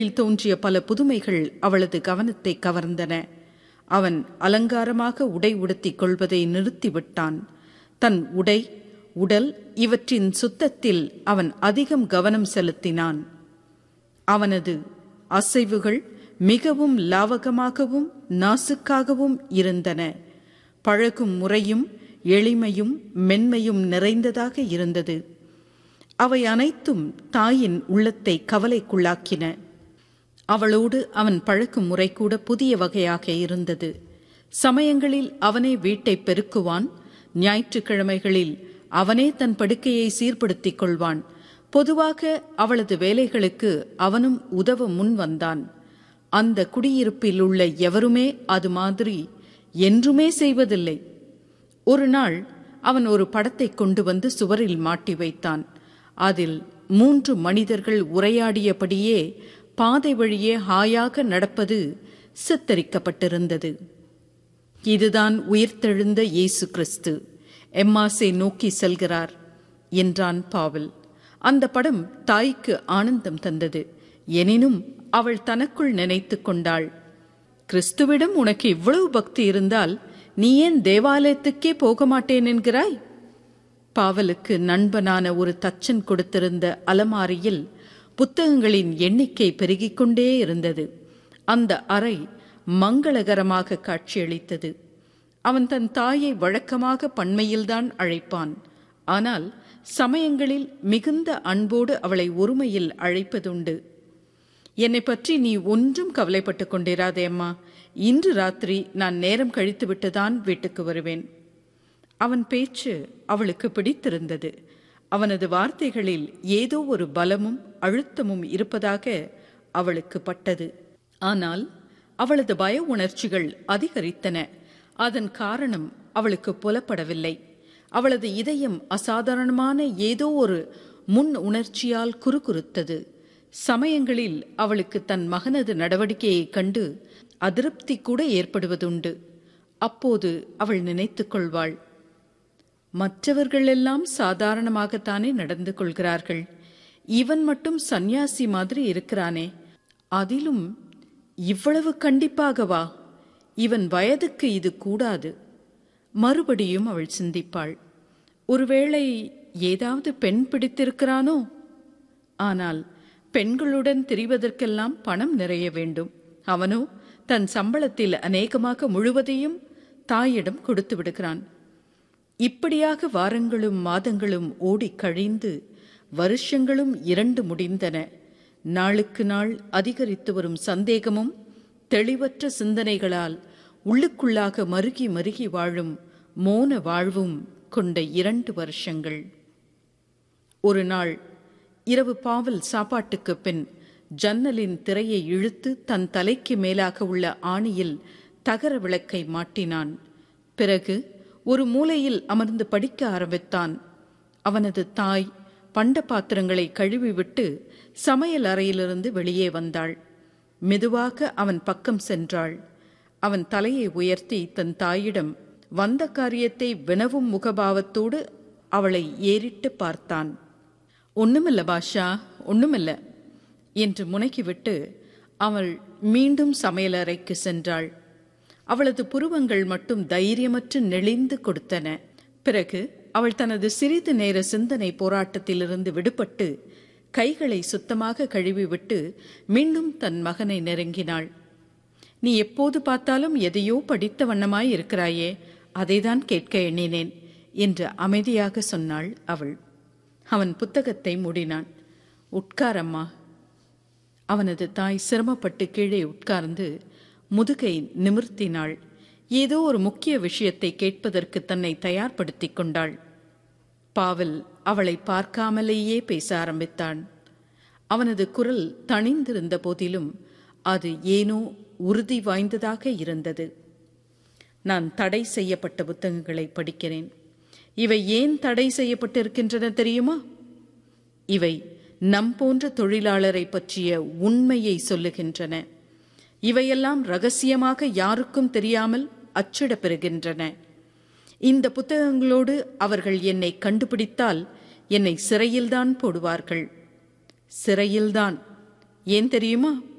தோன்றிய பல புதுமைகள் அவளது கவனத்தை கவர்ந்தன அவன் அலங்காரமாக உடை உடுத்திக் கொள்வதை நிறுத்திவிட்டான் தன் உடை உடல் இவற்றின் சுத்தத்தில் அவன் அதிகம் கவனம் செலுத்தினான் அவனது அசைவுகள் மிகவும் லாவகமாகவும் நாசுக்காகவும் இருந்தன பழகும் முறையும் எளிமையும் மென்மையும் நிறைந்ததாக இருந்தது அவை அனைத்தும் தாயின் உள்ளத்தை கவலைக்குள்ளாக்கின அவளோடு அவன் பழக்கும் முறை கூட புதிய வகையாக இருந்தது சமயங்களில் அவனே வீட்டை பெருக்குவான் ஞாயிற்றுக்கிழமைகளில் அவனே தன் படுக்கையை சீர்படுத்திக் கொள்வான் பொதுவாக அவளது வேலைகளுக்கு அவனும் உதவ முன் வந்தான் அந்த குடியிருப்பில் உள்ள எவருமே அது மாதிரி என்றுமே செய்வதில்லை ஒரு நாள் அவன் ஒரு படத்தை கொண்டு வந்து சுவரில் மாட்டி வைத்தான் அதில் மூன்று மனிதர்கள் உரையாடியபடியே பாதை வழியே ஹாயாக நடப்பது சித்தரிக்கப்பட்டிருந்தது இதுதான் உயிர்த்தெழுந்த இயேசு கிறிஸ்து எம்மாசை நோக்கி செல்கிறார் என்றான் பாவல் அந்த படம் தாய்க்கு ஆனந்தம் தந்தது எனினும் அவள் தனக்குள் நினைத்து கொண்டாள் கிறிஸ்துவிடம் உனக்கு இவ்வளவு பக்தி இருந்தால் நீ ஏன் தேவாலயத்துக்கே போக மாட்டேன் என்கிறாய் பாவலுக்கு நண்பனான ஒரு தச்சன் கொடுத்திருந்த அலமாரியில் புத்தகங்களின் எண்ணிக்கை பெருகிக் கொண்டே இருந்தது அந்த அறை மங்களகரமாக காட்சியளித்தது அவன் தன் தாயை வழக்கமாக பண்மையில்தான் அழைப்பான் ஆனால் சமயங்களில் மிகுந்த அன்போடு அவளை ஒருமையில் அழைப்பதுண்டு என்னை பற்றி நீ ஒன்றும் கவலைப்பட்டுக் கொண்டிராதே அம்மா இன்று ராத்திரி நான் நேரம் கழித்துவிட்டுதான் வீட்டுக்கு வருவேன் அவன் பேச்சு அவளுக்கு பிடித்திருந்தது அவனது வார்த்தைகளில் ஏதோ ஒரு பலமும் அழுத்தமும் இருப்பதாக அவளுக்கு பட்டது ஆனால் அவளது பய உணர்ச்சிகள் அதிகரித்தன அதன் காரணம் அவளுக்கு புலப்படவில்லை அவளது இதயம் அசாதாரணமான ஏதோ ஒரு முன் உணர்ச்சியால் குறுகுறுத்தது சமயங்களில் அவளுக்கு தன் மகனது நடவடிக்கையைக் கண்டு அதிருப்தி கூட ஏற்படுவதுண்டு அப்போது அவள் நினைத்துக் கொள்வாள் மற்றவர்கள் எல்லாம் சாதாரணமாகத்தானே நடந்து கொள்கிறார்கள் இவன் மட்டும் சந்நியாசி மாதிரி இருக்கிறானே அதிலும் இவ்வளவு கண்டிப்பாகவா இவன் வயதுக்கு இது கூடாது மறுபடியும் அவள் சிந்திப்பாள் ஒருவேளை ஏதாவது பெண் பிடித்திருக்கிறானோ ஆனால் பெண்களுடன் திரிவதற்கெல்லாம் பணம் நிறைய வேண்டும் அவனோ தன் சம்பளத்தில் அநேகமாக முழுவதையும் தாயிடம் கொடுத்து விடுகிறான் இப்படியாக வாரங்களும் மாதங்களும் ஓடி கழிந்து வருஷங்களும் இரண்டு முடிந்தன நாளுக்கு நாள் அதிகரித்து வரும் சந்தேகமும் தெளிவற்ற சிந்தனைகளால் உள்ளுக்குள்ளாக மருகி மருகி வாழும் மோன வாழ்வும் கொண்ட இரண்டு வருஷங்கள் ஒரு நாள் இரவு பாவல் சாப்பாட்டுக்கு பின் ஜன்னலின் திரையை இழுத்து தன் தலைக்கு மேலாக உள்ள ஆணியில் தகர விளக்கை மாட்டினான் பிறகு ஒரு மூலையில் அமர்ந்து படிக்க ஆரம்பித்தான் அவனது தாய் பண்ட பாத்திரங்களை கழுவிவிட்டு சமையல் அறையிலிருந்து வெளியே வந்தாள் மெதுவாக அவன் பக்கம் சென்றாள் அவன் தலையை உயர்த்தி தன் தாயிடம் வந்த காரியத்தை வினவும் முகபாவத்தோடு அவளை ஏறிட்டு பார்த்தான் ஒண்ணுமில்ல பாஷா ஒண்ணுமில்ல என்று முனக்கிவிட்டு அவள் மீண்டும் சமையலறைக்கு சென்றாள் அவளது புருவங்கள் மட்டும் தைரியமற்று நெளிந்து கொடுத்தன பிறகு அவள் தனது சிறிது நேர சிந்தனை போராட்டத்திலிருந்து விடுபட்டு கைகளை சுத்தமாக கழுவிவிட்டு மீண்டும் தன் மகனை நெருங்கினாள் நீ எப்போது பார்த்தாலும் எதையோ படித்த வண்ணமாய் இருக்கிறாயே அதைதான் கேட்க எண்ணினேன் என்று அமைதியாக சொன்னாள் அவள் அவன் புத்தகத்தை மூடினான் உட்காரம்மா அவனது தாய் சிரமப்பட்டு கீழே உட்கார்ந்து முதுகை நிமிர்த்தினாள் ஏதோ ஒரு முக்கிய விஷயத்தை கேட்பதற்கு தன்னை தயார்படுத்திக் கொண்டாள் பாவல் அவளை பார்க்காமலேயே பேச ஆரம்பித்தான் அவனது குரல் தணிந்திருந்த போதிலும் அது ஏனோ உறுதி வாய்ந்ததாக இருந்தது நான் தடை செய்யப்பட்ட புத்தகங்களை படிக்கிறேன் இவை ஏன் தடை செய்யப்பட்டிருக்கின்றன தெரியுமா இவை நம் போன்ற தொழிலாளரை பற்றிய உண்மையை சொல்லுகின்றன இவையெல்லாம் ரகசியமாக யாருக்கும் தெரியாமல் அச்சிடப் பெறுகின்றன இந்த புத்தகங்களோடு அவர்கள் என்னை கண்டுபிடித்தால் என்னை சிறையில்தான் போடுவார்கள் சிறையில்தான் ஏன் தெரியுமா